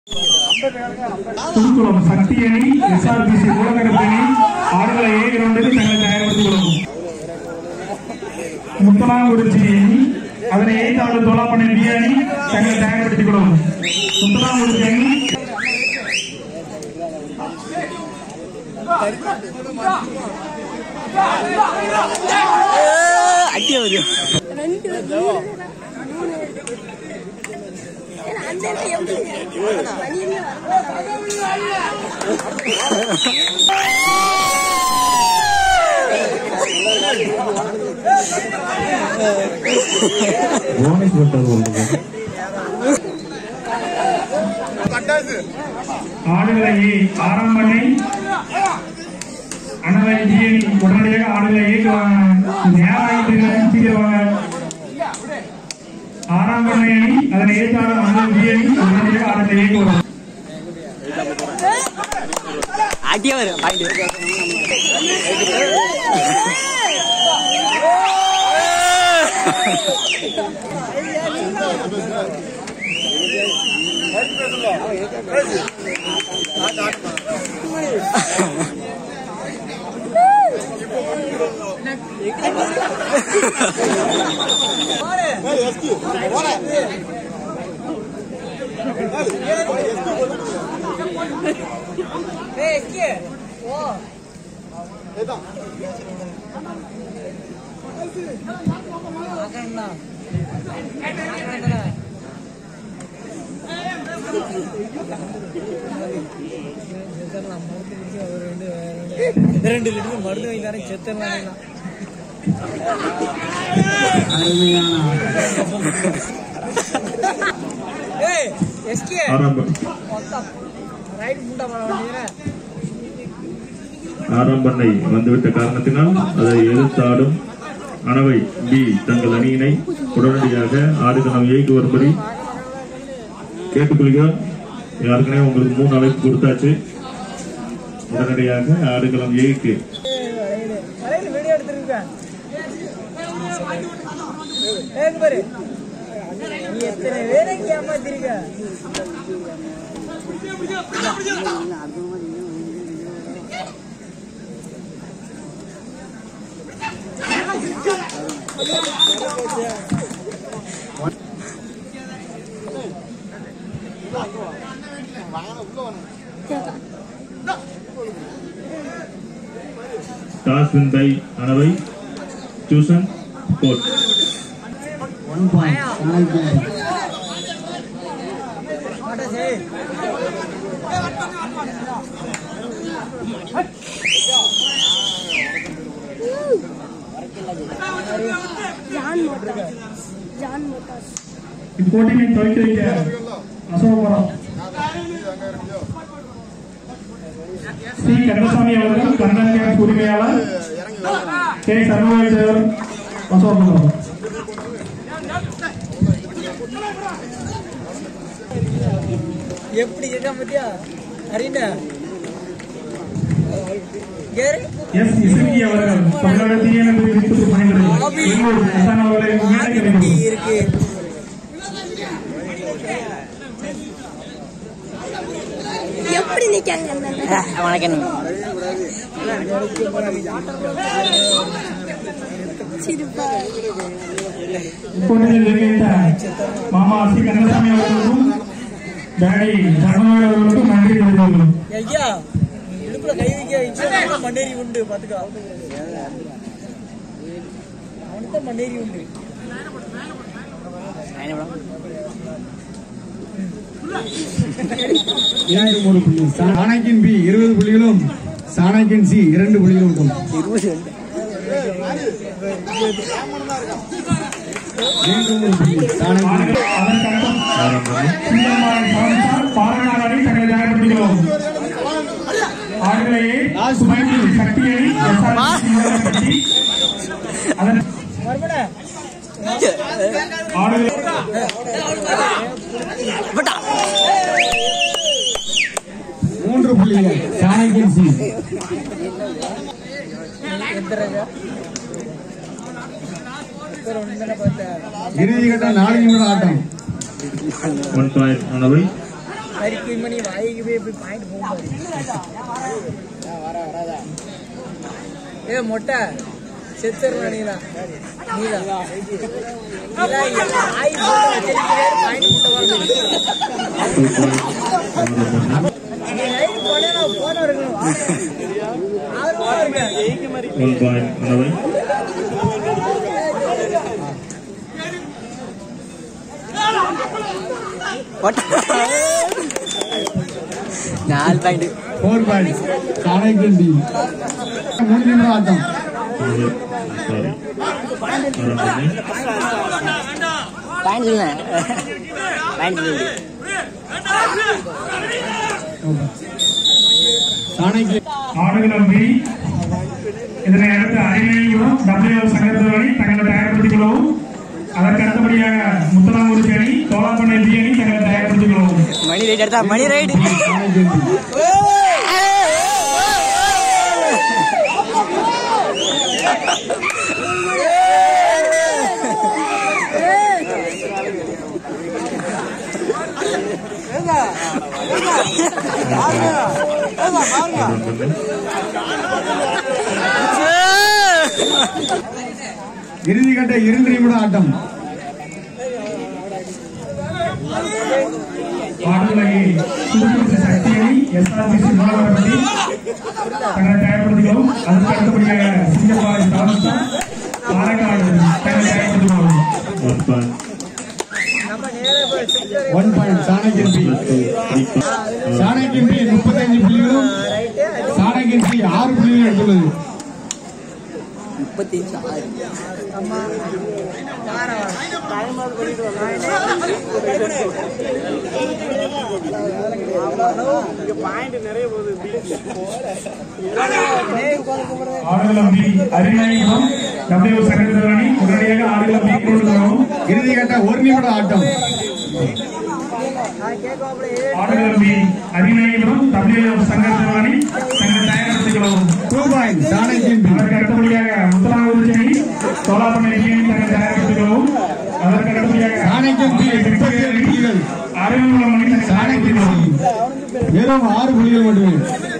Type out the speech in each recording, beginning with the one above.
புதுக்குளம் சக்தி அணி எஸ்ஆர்பிசி மூலகரத்து அணி ஆடுகளை ஏ இரண்டுக்கு தங்களை தயார்படுத்திக் கொள்ளும் முத்தலாங்குறிச்சி அணி அதனை எய்தாடு தோலாப்பண்ணை பி அணி தங்களை தயார்படுத்திக் கொள்ளும் முத்தலாங்குறிச்சி அணி அடியா வரும் ரெண்டு மூணு மூணு ஏன்னா அந்த இடத்துல எப்படி மணியுமே போனஸ் போட்டது ஆடுகளை ஏ ஆறாம் பண்ணை அனலை டி அணி உடனடியாக ஆடுகளை ஏற்றுவாங்க நேரம் ஆகிட்டு சீக்கிரவாங்க ஆறாம் பண்ணை அணி அதனை ஏற்றாலும் அனல் டி அணி உடனடியாக ஆடுகளை ஏற்றுவாங்க அடியா வரும் பாயிண்ட் ரெண்டு லிட்டர் மருந்து வைத்தாரே செத்தலாம் ஏய் எஸ்கே ஆரம்பம் ரைட் முண்டா பண்ண வேண்டியதுல ஆரம்பண்ணை வந்துவிட்ட காரணத்தினால் அதை எதிர்த்தாடும் அணவை பி தங்கள் அணியினை உடனடியாக ஆடுகளம் ஏய்க்கு வரும்படி கேட்டுக்கொள்கிறோம் ஏற்கனவே உங்களுக்கு மூணு அழைப்பு கொடுத்தாச்சு உடனடியாக ஆடுகளம் ஏய்க்கு வரையில வீடியோ எடுத்துருக்கேன் ஏங்க பாரு நீ எத்தனை பேரை ஏமாத்திருக்க டாஸ் வின் பை அணவை டியூசன் கோட் மாட்டா சரி ஜான் மோட்டார்ஸ் ஜான் மோட்டார்ஸ் இப்போட்டினை துவக்கி வைக்க அசோகபுரம் சி கந்தசாமி அவர்கள் கந்தன் கேஸ் உரிமையாளர் கே சண்முகராஜ் அவர் அசோகபுரம் எப்படி இருக்கா பத்தியா அறிண்டா கேரு எஸ் இசுகி அவர்கள் தமிழக தீயணைப்பு விரிப்பு பணிகளை எண்ணூர் ஹசன் அவர்களை மேடை கிடைக்கும் இருக்கு எப்படி நிக்காங்க அந்த வணக்கம் சிரிப்பா இப்பொழுது வருகின்ற மாமா சி கந்தசாமி அவர்களுக்கும் டேடி சண்முக அவர்களுக்கும் நன்றி தெரிவித்துள்ளோம் ஐயா இடுப்புல கை வைக்க இச்சா மண்ணேரி உண்டு பாத்துக்கோ அவனுக்கு மண்ணேரி உண்டு மீண்டும் ஒரு புள்ளி சாணக்கின் பி இருபது புள்ளிகளும் சாணக்கின் சி இரண்டு புள்ளிகளும் கொண்டு மீண்டும் ஒரு புள்ளி சாணக்கின் அதற்கடுத்து ஆரம்பம் சிங்கம்மாள் சாமிசார் பாலநாடு அணி தங்களை தயார்படுத்துகிறோம் ஆடுகளையே சுமைக்கு சக்தியை எஸ்ஆர்பி அதன் மறுபட ஆடுகளை மூன்று புள்ளிகள் சாணக்கின் சி எத்தனை ஒன்று பார்த்தேன் இறுதி கட்ட நாலு நிமிட ஆட்டம் ஒன் பாயிண்ட் அணவை கறிக்கு மணி வாய்க்கு போய் எப்படி பாயிண்ட் போகும் ஏ மொட்டை செத்துறா நீலா நீலா நீலா ஆய் பாயிண்ட் போட்டு Two point. Another போனே நான் போன இருக்கணும் ஆர்வமா இருக்கேன் One point. Another. நாலு point four point Chanakyan B மூணு நிமிடம் ஆட்டம் Another. Sorry. Another. பாயிண்ட் சொல்லுங்க பாயிண்ட் சொல்லுங்க சாணக்கியன் ஆடுகளம் பி இதனை அடுத்து அரியணையும் டபிள்யூ சங்கத்தோணி தங்களை தயார்படுத்திக் கொள்ளவும் அதற்கு அடுத்தபடியாக முத்தலாங்குறிச்சி அணி தோலாப்பண்ணை பி அணி தங்களை தயார்படுத்திக் கொள்ளவும் மணி ரைட் எடுத்தா மணி ரைட் சாணக்கியன் பி இறுதி கட்ட இரண்டு நிமிடம் ஆட்டம் ஆடுகளை புதுப்பிடிச்ச சக்தி அணி எஸ்ஆர்பிசி மாணவர்படி தங்களை தயார்படுத்திக் கொள்ளவும் அதற்கு அடுத்தபடியாக சிங்கப்பாறை தாமசா பாலக்காடு தங்களை தயார்படுத்திக் கொள்ளவும் One point. One point Chanakyan B Plus two. Three point. Chanakyan B முப்பத்தைந்து புள்ளிகளும் சாணக்கியன் பி ஆறு புள்ளிகளும் எடுத்துள்ளது முப்பத்தி ஆறு ஆடுகளம் பி அரியணையும் டபிள்யூ சங்கத்தோணி உடனடியாக ஆடுகளம் பி கொண்டு வரவும் இறுதி கட்ட ஒரு நிமிடம் ஆட்டம் ஆடுகளம் பி அரியணையும் டபிள்யூ சங்கத்தோணி தங்களை தயார்படுத்திக் கொள்ளவும் டூ பாயிண்ட் சாணக்கியன் பி அதற்கு அடுத்தபடியாக முத்தலாங்குறிச்சி அணி தோலாப்பண்ணை பி அணி தங்களை தயார்படுத்திக் கொள்ளவும் அதற்கு அடுத்தபடியாக சாணக்கியன் பி முப்பத்தி ஏழு புள்ளிகள் அறிவுள்ள மணி தங்களை சாணக்கியன் தயார்படுத்திக் கொள்ளவும் சி வெறும் ஆறு புள்ளிகள் மட்டுமே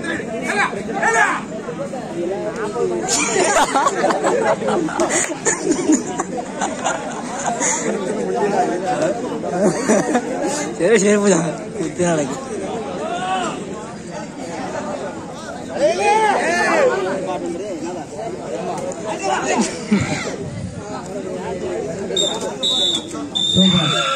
சரி சரி பூஜா குத்து நடக்கு சூப்பர்